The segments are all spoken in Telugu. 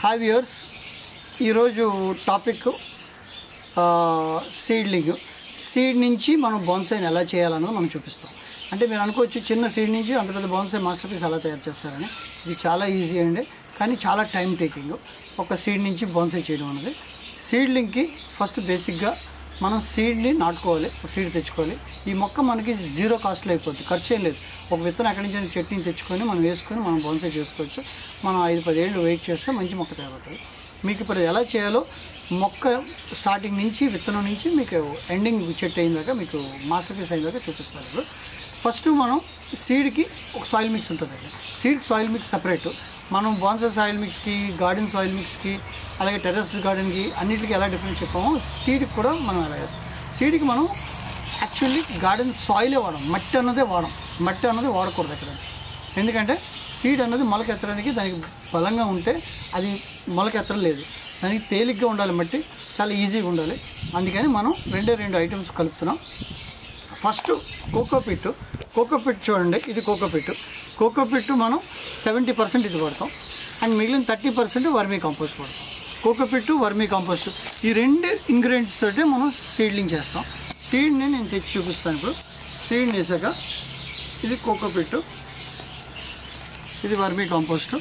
హావ్ ఇయర్స్ ఈరోజు టాపిక్ సీడ్లింగ్ సీడ్ నుంచి మనం బోన్సైని ఎలా చేయాలన్నది మనం చూపిస్తాం అంటే మీరు అనుకోవచ్చు చిన్న సీడ్ నుంచి అంత పెద్ద బోన్సై మాస్టర్ పీస్ ఎలా తయారు చేస్తారని ఇది చాలా ఈజీ అండి కానీ చాలా టైం టేకింగ్ ఒక సీడ్ నుంచి బోన్సై చేయడం అనేది సీడ్లింగ్కి ఫస్ట్ బేసిక్గా మనం సీడ్ని నాటుకోవాలి ఒక సీడ్ తెచ్చుకోవాలి ఈ మొక్క మనకి జీరో కాస్ట్లో అయిపోద్ది ఖర్చు ఏం లేదు ఒక విత్తనం ఎక్కడి నుంచి చట్నీ తెచ్చుకొని మనం వేసుకొని మనం బోన్సై చేసుకోవచ్చు మనం ఐదు పది ఏళ్ళు వెయిట్ చేస్తే మంచి మొక్క తయారవుతుంది మీకు ఇప్పుడు ఎలా చేయాలో మొక్క స్టార్టింగ్ నుంచి విత్తనం నుంచి మీకు ఎండింగ్ చెట్టు అయిన దాకా మీకు మాస్టర్ పీస్ అయిన దాకా చూపిస్తారు ఇప్పుడు ఫస్ట్ మనం సీడ్కి ఒక సాయిల్ మిక్స్ ఉంటుంది అండి సీడ్ సాయిల్ మిక్స్ సపరేట్ మనం బాన్సా సాయిల్ మిక్స్కి గార్డెన్ సాయిల్ మిక్స్కి అలాగే టెర్రస్ గార్డెన్కి అన్నిటికీ ఎలా డిఫరెన్స్ చెప్పామో సీడ్కి కూడా మనం ఎలా చేస్తాం సీడ్కి మనం యాక్చువల్లీ గార్డెన్ సాయిలే వాడం మట్టి అన్నదే వాడం మట్టి అన్నది వాడకూడదు అక్కడ ఎందుకంటే సీడ్ అన్నది మొలకెత్తడానికి దానికి బలంగా ఉంటే అది మొలకెత్తలేదు దానికి తేలిగ్గా ఉండాలి మట్టి చాలా ఈజీగా ఉండాలి అందుకని మనం రెండే రెండు ఐటమ్స్ కలుపుతున్నాం ఫస్ట్ కోకోపిట్ కోకోపిట్ చూడండి ఇది కోకోపిట్ కోకోపిట్ మనం సెవెంటీ పర్సెంట్ ఇది పడతాం అండ్ మిగిలిన థర్టీ పర్సెంట్ వర్మీ కాంపోస్ట్ పడతాం కోకోపిట్ వర్మీ కాంపోస్ట్ ఈ రెండు ఇంగ్రీడియంట్స్ తోటి మనం సీడ్లింగ్ చేస్తాం సీడ్ని నేను తెచ్చి చూపిస్తాను ఇప్పుడు సీడ్ వేసాక ఇది కోకోపిట్ ఇది వర్మీ కాంపోస్ట్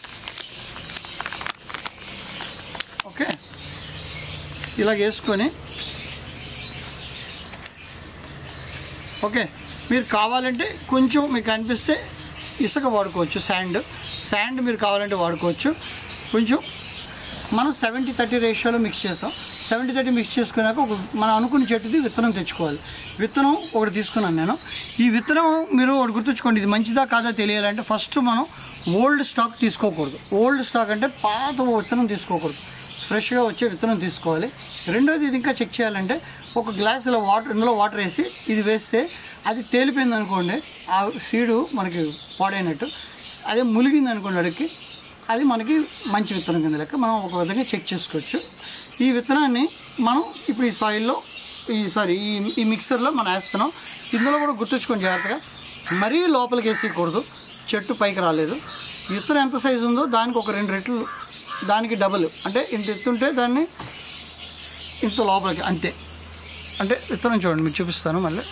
ఓకే ఇలా వేసుకొని ఓకే మీరు కావాలంటే కొంచెం మీకు అనిపిస్తే ఇసుక వాడుకోవచ్చు శాండ్ శాండ్ మీరు కావాలంటే వాడుకోవచ్చు కొంచెం మనం సెవెంటీ థర్టీ రేషియోలో మిక్స్ చేస్తాం సెవెంటీ థర్టీ మిక్స్ చేసుకున్నాక ఒక మనం అనుకున్న చెట్టుది విత్తనం తెచ్చుకోవాలి విత్తనం ఒకటి తీసుకున్నాను నేను ఈ విత్తనం మీరు ఒకటి గుర్తుంచుకోండి ఇది మంచిదా కాదా తెలియాలంటే ఫస్ట్ మనం ఓల్డ్ స్టాక్ తీసుకోకూడదు ఓల్డ్ స్టాక్ అంటే పాత విత్తనం తీసుకోకూడదు ఫ్రెష్గా వచ్చే విత్తనం తీసుకోవాలి రెండోది ఇది ఇంకా చెక్ చేయాలంటే ఒక గ్లాసులో వాటర్ ఇందులో వాటర్ వేసి ఇది వేస్తే అది తేలిపోయింది అనుకోండి ఆ సీడు మనకి పాడైనట్టు అదే ములిగింది అనుకోండి అడిగి అది మనకి మంచి విత్తనం కింద లెక్క మనం ఒక విధంగా చెక్ చేసుకోవచ్చు ఈ విత్తనాన్ని మనం ఇప్పుడు ఈ సాయిల్లో ఈ సారీ ఈ ఈ మిక్సర్లో మనం వేస్తున్నాం ఇందులో కూడా గుర్తుంచుకొని జాగ్రత్తగా మరీ లోపలికి వేసేయకూడదు చెట్టు పైకి రాలేదు విత్తనం ఎంత సైజు ఉందో దానికి ఒక రెండు రెట్లు దానికి డబుల్ అంటే ఇంత ఎత్తుంటే దాన్ని ఇంత లోపలికి అంతే అంటే విత్తనం చూడండి మీకు చూపిస్తాను మళ్ళీ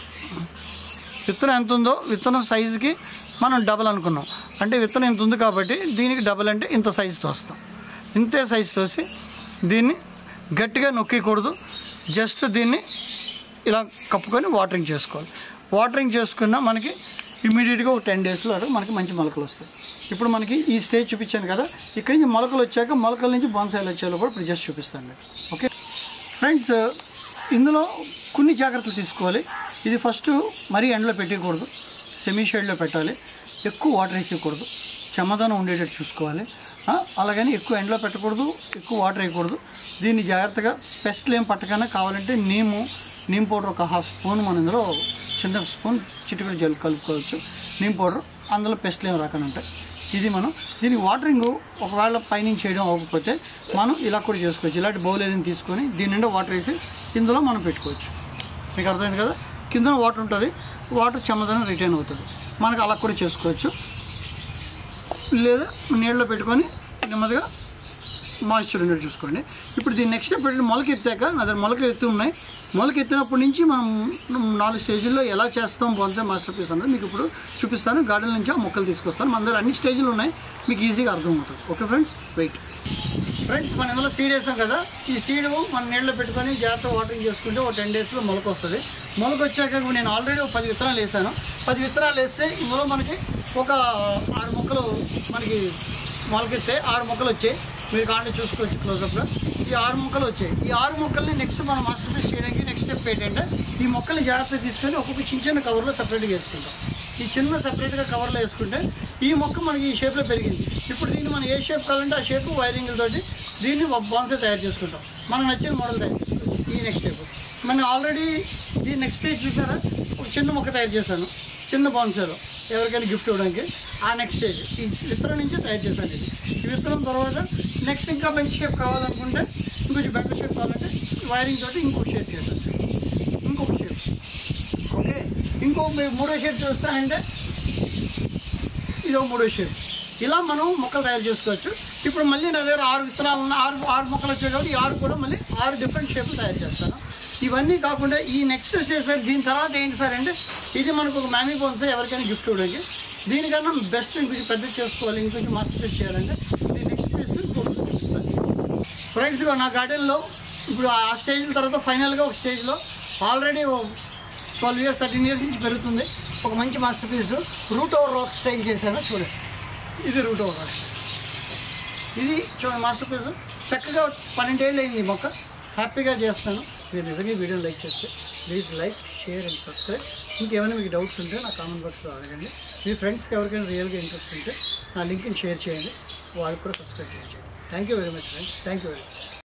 విత్తనం ఎంత ఉందో విత్తనం సైజుకి మనం డబల్ అనుకున్నాం అంటే విత్తనం ఇంత ఉంది కాబట్టి దీనికి డబల్ అంటే ఇంత సైజు తోస్తాం ఇంతే సైజు తోసి దీన్ని గట్టిగా నొక్కకూడదు జస్ట్ దీన్ని ఇలా కప్పుకొని వాటరింగ్ చేసుకోవాలి వాటరింగ్ చేసుకున్న మనకి ఇమీడియట్గా ఒక టెన్ డేస్లో మనకి మంచి మొలకలు వస్తాయి ఇప్పుడు మనకి ఈ స్టేజ్ చూపించాను కదా ఇక్కడి నుంచి మొలకలు వచ్చాక మొలకల నుంచి బాన్సాయిలు వచ్చేలో కూడా ఇప్పుడు జస్ట్ చూపిస్తాను మీకు ఓకే ఫ్రెండ్స్ ఇందులో కొన్ని జాగ్రత్తలు తీసుకోవాలి ఇది ఫస్ట్ మరీ ఎండలో పెట్టకూడదు సెమీ షేడ్లో పెట్టాలి ఎక్కువ వాటర్ వేసేయకూడదు చెమ్మదనం ఉండేటట్టు చూసుకోవాలి ఆ, అలాగని ఎక్కువ ఎండలో పెట్టకూడదు ఎక్కువ వాటర్ వేయకూడదు దీన్ని జాగ్రత్తగా పెస్ట్లు ఏం పట్టకన్నా కావాలంటే నీము నీమ్ పౌడర్ ఒక హాఫ్ స్పూన్ మన ఇందులో చిన్న స్పూన్ చిటికలు జల్ కలుపుకోవచ్చు నీమ్ పౌడర్ అందులో పెస్ట్లు ఏం రాకుండా ఉంటాయి ఇది మనం దీనికి వాటరింగ్ ఒకవేళ పైనుంచి చేయడం అవ్వకపోతే మనం ఇలా కూడా చేసుకోవచ్చు ఇలాంటి బౌల్ ఏదైనా తీసుకొని దీని నిండా వాటర్ వేసి ఇందులో మనం పెట్టుకోవచ్చు మీకు అర్థమైంది కదా కింద వాటర్ ఉంటుంది వాటర్ చెమ్మదనం రిటైన్ అవుతుంది మనకు అలా కూడా చేసుకోవచ్చు లేదా నీళ్ళలో పెట్టుకొని నెమ్మదిగా మాయిశ్చర్ ఉండేది చూసుకోండి ఇప్పుడు దీన్ని నెక్స్ట్ పెట్టి మొలక ఎత్తాక నా దగ్గర మొలక ఎత్తు ఉన్నాయి మొలక ఎత్తినప్పటి నుంచి మనం నాలుగు స్టేజ్ల్లో ఎలా చేస్తాం బొన్సా మాస్టర్ పీస్ అన్నది మీకు ఇప్పుడు చూపిస్తాను గార్డెన్ నుంచి ఆ మొక్కలు తీసుకొస్తాను మన దగ్గర అన్ని స్టేజ్లు ఉన్నాయి మీకు ఈజీగా అర్థమవుతుంది ఓకే ఫ్రెండ్స్ వెయిట్ ఫ్రెండ్స్ మనం ఇందులో సీడ్ వేసాం కదా ఈ సీడ్ మన నీళ్ళలో పెట్టుకొని జాగ్రత్త వాటరింగ్ చేసుకుంటే ఒక టెన్ డేస్లో మొలక వస్తుంది మొలక వచ్చాక నేను ఆల్రెడీ ఒక పది విత్తనాలు వేసాను పది విత్తనాలు వేస్తే ఇందులో మనకి ఒక ఆరు మొక్కలు మనకి మొలకెత్తే ఆరు మొక్కలు వచ్చాయి మీరు కాంటే చూసుకోవచ్చు క్లోజప్గా ఈ ఆరు మొక్కలు వచ్చాయి ఈ ఆరు మొక్కల్ని నెక్స్ట్ మనం మాస్టర్ పీస్ చేయడానికి నెక్స్ట్ స్టెప్ ఏంటంటే ఈ మొక్కల్ని జాగ్రత్తగా తీసుకొని ఒక్కొక్క చిన్న చిన్న కవర్లో సపరేట్గా వేసుకుంటాం ఈ చిన్న సపరేట్గా కవర్లో వేసుకుంటే ఈ మొక్క మనకి ఈ షేప్లో పెరిగింది ఇప్పుడు దీన్ని మనం ఏ షేప్ కావాలంటే ఆ షేప్ వైరింగ్ తోటి దీన్ని బాన్సే తయారు చేసుకుంటాం మనకు నచ్చిన మోడల్ తయారు చేసుకోవచ్చు ఈ నెక్స్ట్ స్టెప్ మనం ఆల్రెడీ ఈ నెక్స్ట్ స్టేజ్ చూసారా ఒక చిన్న మొక్క తయారు చేశాను చిన్న బాన్సేలో ఎవరికైనా గిఫ్ట్ ఇవ్వడానికి ఆ నెక్స్ట్ స్టేజ్ ఈ విత్తనం నుంచే తయారు చేశాను ఇది ఈ విత్తనం తర్వాత నెక్స్ట్ ఇంకా మంచి షేప్ కావాలనుకుంటే ఇంకొంచెం బెటర్ షేప్ కావాలంటే వైరింగ్ తోటి ఇంకో షేప్ చేశాను ఇంకొక షేప్ ఓకే ఇంకో మీ- మూడో షేప్ చూస్తానంటే ఇదో మూడో షేప్ ఇలా మనం మొక్కలు తయారు చేసుకోవచ్చు ఇప్పుడు మళ్ళీ నా దగ్గర ఆరు విత్తనాలు ఉన్న ఆరు ఆరు మొక్కలు వచ్చాయి కాబట్టి ఈ ఆరు కూడా మళ్ళీ ఆరు డిఫరెంట్ షేప్లు తయారు చేస్తాను ఇవన్నీ కాకుండా ఈ నెక్స్ట్ స్టేజ్ సార్ దీని తర్వాత ఏంటి సార్ అంటే ఇది మనకు ఒక మ్యామీ బోన్స్ ఎవరికైనా గిఫ్ట్ ఇవ్వడానికి దీనికన్నా బెస్ట్ ఇంకొంచెం పెద్ద చేసుకోవాలి ఇంకొంచెం మాస్టర్ పీస్ చేయాలంటే ఇది నెక్స్ట్ పీస్ చూపిస్తాను ఫ్రెండ్స్ నా గార్డెన్లో ఇప్పుడు ఆ స్టేజ్ తర్వాత ఫైనల్గా ఒక స్టేజ్లో already twelve years thirteen years నుంచి పెరుగుతుంది ఒక మంచి masterpiece root over rock style చేశాను చూడండి ఇది రూట్ ఓవర్ రాక్ ఇది చూడండి మాస్టర్ పీస్ చక్కగా పన్నెండేళ్ళు అయింది ఈ మొక్క హ్యాపీగా చేస్తాను మీరు నిజంగా ఈ వీడియోని లైక్ చేస్తే please like share and subscribe ఇంకేమైనా మీకు డౌట్స్ ఉంటే నా కామెంట్ బాక్స్లో అడగండి మీ ఫ్రెండ్స్కి ఎవరికైనా రియల్గా ఇంట్రెస్ట్ ఉంటే నా లింక్ని షేర్ చేయండి వాళ్ళకి కూడా సబ్స్క్రైబ్ చేయండి thank you very much friends thank you very much